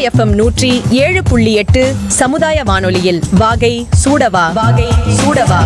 FM நூற்றி ஏழு புள்ளி எட்டு சமுதாய வானொலியில் வாகை சூடவா வாகை சூடவா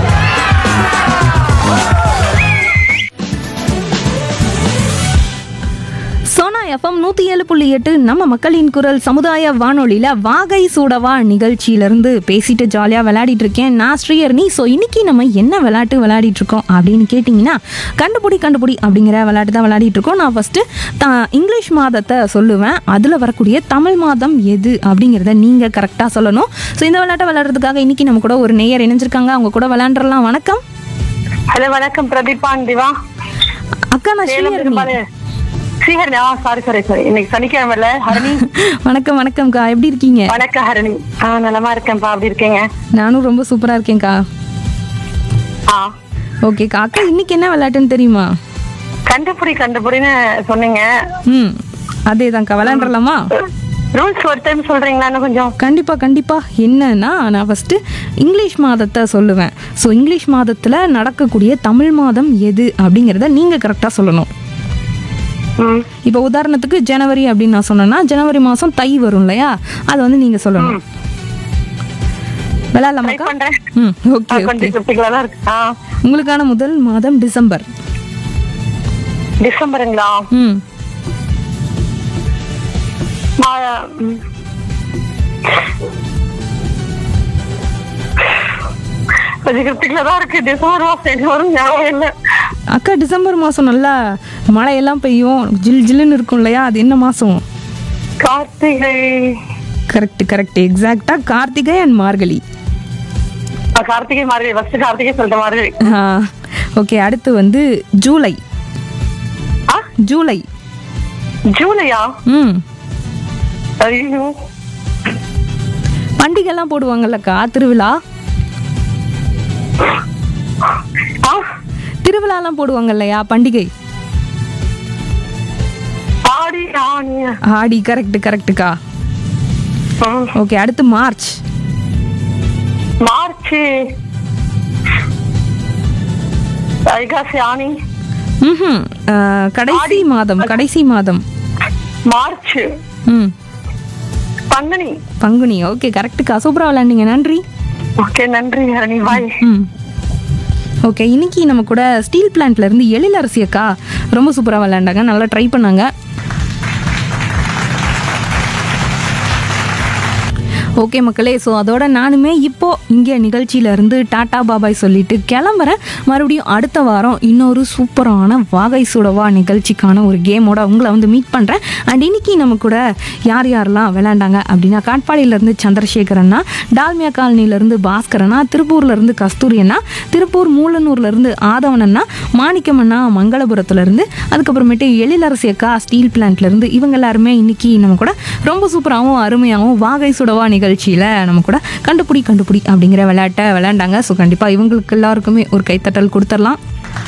சோனா எஃப்எம் நூற்றி ஏழு புள்ளி எட்டு நம்ம மக்களின் குரல் சமுதாய வானொலியில் வாகை சூடவா நிகழ்ச்சியிலேருந்து பேசிட்டு ஜாலியாக விளையாடிட்டு இருக்கேன் நான் ஸ்ரீயர்னி ஸோ இன்னைக்கு நம்ம என்ன விளையாட்டு விளையாடிட்டு இருக்கோம் அப்படின்னு கேட்டிங்கன்னா கண்டுபிடி கண்டுபிடி அப்படிங்கிற விளையாட்டு தான் விளையாடிட்டு இருக்கோம் நான் ஃபஸ்ட்டு த இங்கிலீஷ் மாதத்தை சொல்லுவேன் அதில் வரக்கூடிய தமிழ் மாதம் எது அப்படிங்கிறத நீங்கள் கரெக்டாக சொல்லணும் ஸோ இந்த விளையாட்டை விளையாடுறதுக்காக இன்னைக்கு நம்ம கூட ஒரு நேயர் இணைஞ்சிருக்காங்க அவங்க கூட விளையாண்டுறலாம் வணக்கம் ஹலோ வணக்கம் பிரதீபான் திவா அக்கா நான் சேலம் ஸ்ரீஹரணி பெரும்பாலு ஸ்ரீஹரணி ஆ சாரி சாரி சாரி இன்னைக்கு சனிக்கிழமைல ஹரணி வணக்கம் வணக்கம்க்கா எப்படி இருக்கீங்க வணக்கம் ஹரணி ஆ நலமா இருக்கேன்ப்பா அப்படி இருக்கீங்க நானும் ரொம்ப சூப்பரா இருக்கேன்க்கா ஆ ஓகேக்கா அக்கா இன்னைக்கு என்ன விளையாட்டுன்னு தெரியுமா கண்டுபிடி கண்டுபிடின்னு சொன்னீங்க ம் அதேதான்க்கா விளையாண்டுறலாமா ரூல்ஸ் ஒரு டைம் சொல்றீங்களான்னு கொஞ்சம் கண்டிப்பா கண்டிப்பா என்னன்னா நான் ஃபர்ஸ்ட் இங்கிலீஷ் மாதத்தை சொல்லுவேன் ஸோ இங்கிலீஷ் மாதத்துல நடக்கக்கூடிய தமிழ் மாதம் எது அப்படிங்கிறத நீங்க கரெக்டா சொல்லணும் ம் இப்போ உதாரணத்துக்கு ஜனவரி அப்படின்னு நான் சொன்னேன்னா ஜனவரி மாதம் தை வரும் இல்லையா அதை வந்து நீங்க சொல்லணும் ட்ரை விளையாடலாமாக்கா பண்றேன் ம் ஆ, ஓகே ஓகே கொஞ்சம் கிரிப்டிக்கலா தான் இருக்கு ஆ உங்களுக்கான முதல் மாதம் டிசம்பர் டிசம்பருங்களா ம் ஆ, ம். கொஞ்சம் கிரிப்டிக்கலா தான் இருக்கு டிசம்பர் மாசம் என்ன வரும் ஞாபகம் இல்லை அக்கா டிசம்பர் மாதம் நல்லா மழையெல்லாம் பெய்யும் ஜில் ஜில்லுன்னு இருக்கும் இல்லையா அது என்ன மாதம் கார்த்திகை கரெக்ட் கரெக்ட் எக்ஸாக்டாக கார்த்திகை அண்ட் மார்கழி ஆ, கார்த்திகை மாதிரி ஃபர்ஸ்ட் கார்த்திகை சொல்லிட்ட மாதிரி ஓகே அடுத்து வந்து ஜூலை ஆ ஜூலை ஜூலையா ம் ஐயோ பண்டிகைலாம் போடுவாங்கல்லக்கா திருவிழா ஆ திருவிழாலாம் போடுவாங்க இல்லையா பண்டிகை ஆடி ஆணி ஆடி கரெக்ட் கரெக்டுக்கா ம். ஓகே அடுத்து மார்ச் மார்ச் வைகாசி ஆணி ம் கடைசி மாதம் கடைசி மாதம் மார்ச் ம் பங்குனி பங்குனி ஓகே கரெக்டுக்கா சூப்பராக விளாண்டிங்க நன்றி ஓகே நன்றி ஹரணி பாய் ம் ஓகே இன்னைக்கு நம்ம கூட ஸ்டீல் பிளான்ட்ல இருந்து எழில் அரிசி அக்கா ரொம்ப சூப்பராக விளையாண்டாங்க நல்லா ட்ரை பண்ணாங்க ஓகே மக்களே ஸோ அதோட நானுமே இப்போ இங்கே நிகழ்ச்சியில இருந்து டாடா பாபாய் சொல்லிட்டு கிளம்புறேன் மறுபடியும் அடுத்த வாரம் இன்னொரு சூப்பரான வாகை சுடவா நிகழ்ச்சிக்கான ஒரு கேமோட உங்களை வந்து மீட் பண்ணுறேன் அண்ட் இன்னைக்கு நம்ம கூட யார் யாரெல்லாம் விளையாண்டாங்க அப்படின்னா காட்பாடியிலேருந்து சந்திரசேகரண்ணா டால்மியா காலனிலேருந்து பாஸ்கரண்ணா திருப்பூர்லேருந்து கஸ்தூரி அண்ணா திருப்பூர் மூலனூர்லேருந்து ஆதவனண்ணா மாணிக்கமண்ணா மங்களபுரத்துலேருந்து அதுக்கப்புறமேட்டு எழிலரசி அக்கா ஸ்டீல் பிளான்ட்லேருந்து இவங்க எல்லாருமே இன்னைக்கு நம்ம கூட ரொம்ப சூப்பராகவும் அருமையாகவும் வாகை சுடவா நிகழ்ச்சியில் நம்ம கூட கண்டுபிடி கண்டுபிடி அப்படிங்கிற விளையாட்டை விளையாண்டாங்க ஸோ கண்டிப்பாக இவங்களுக்கு எல்லாருக்குமே ஒரு கைத்தட்டல் கொடுத்துடலாம்